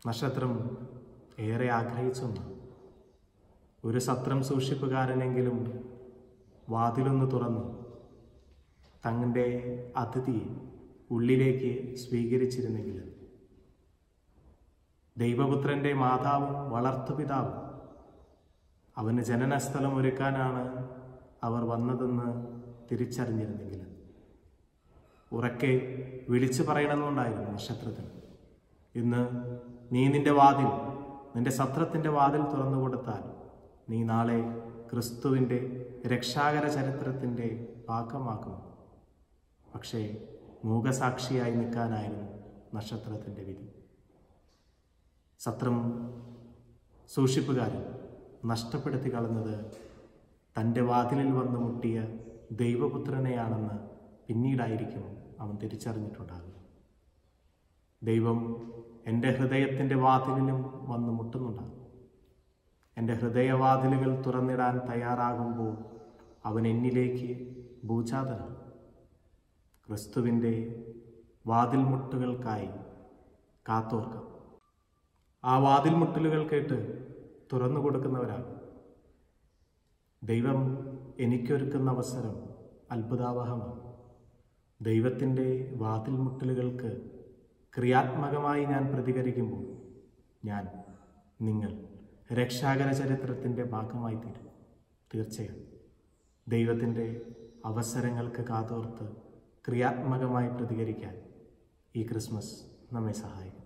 നക്ഷത്രം ഏറെ ആഗ്രഹിച്ചൊന്ന് ഒരു സത്രം സൂക്ഷിപ്പുകാരനെങ്കിലും വാതിലൊന്ന് തുറന്നു തങ്ങളുടെ അതിഥിയെ ഉള്ളിലേക്ക് സ്വീകരിച്ചിരുന്നെങ്കിൽ ദൈവപുത്രന്റെ മാതാവും വളർത്തുപിതാവും അവന് ജനനസ്ഥലം ഒരുക്കാനാണ് അവർ വന്നതെന്ന് തിരിച്ചറിഞ്ഞിരുന്നെങ്കിൽ ഉറക്കെ വിളിച്ചു പറയണമെന്നുണ്ടായിരുന്നു നക്ഷത്രത്തിന് ഇന്ന് നീ നിന്റെ വാതിൽ നിന്റെ സത്രത്തിന്റെ വാതിൽ തുറന്നു കൊടുത്താൽ നീ നാളെ ക്രിസ്തുവിൻ്റെ രക്ഷാകര ചരിത്രത്തിൻ്റെ ഭാഗമാക്കും പക്ഷേ മൂകസാക്ഷിയായി നിൽക്കാനായിരുന്നു നക്ഷത്രത്തിൻ്റെ വിധി സത്രം സൂക്ഷിപ്പുകാരൻ നഷ്ടപ്പെടുത്തി കളഞ്ഞത് തൻ്റെ വാതിലിൽ വന്ന് മുട്ടിയ ദൈവപുത്രനെയാണെന്ന് പിന്നീടായിരിക്കും അവൻ തിരിച്ചറിഞ്ഞിട്ടുണ്ടാകുക ദൈവം എൻ്റെ ഹൃദയത്തിൻ്റെ വാതിലിലും വന്ന് മുട്ടുന്നുണ്ടാകും എൻ്റെ ഹൃദയവാതിലുകൾ തുറന്നിടാൻ തയ്യാറാകുമ്പോൾ അവൻ എന്നിലേക്ക് ഭൂജാതനാണ് ക്രിസ്തുവിൻ്റെ വാതിൽ മുട്ടുകൾക്കായി കാത്തോർക്കാം ആ വാതിൽ മുട്ടലുകൾ കേട്ട് തുറന്നു കൊടുക്കുന്നവരാണ് ദൈവം എനിക്കൊരുക്കുന്ന അവസരം അത്ഭുതാവഹമാണ് ദൈവത്തിൻ്റെ വാതിൽ മുട്ടലുകൾക്ക് ക്രിയാത്മകമായി ഞാൻ പ്രതികരിക്കുമ്പോൾ ഞാൻ നിങ്ങൾ രക്ഷാകര ചരിത്രത്തിൻ്റെ ഭാഗമായി തീരും തീർച്ചയായും ദൈവത്തിൻ്റെ അവസരങ്ങൾക്ക് കാതോർത്ത് ക്രിയാത്മകമായി പ്രതികരിക്കാൻ ഈ ക്രിസ്മസ് നമ്മെ സഹായിക്കും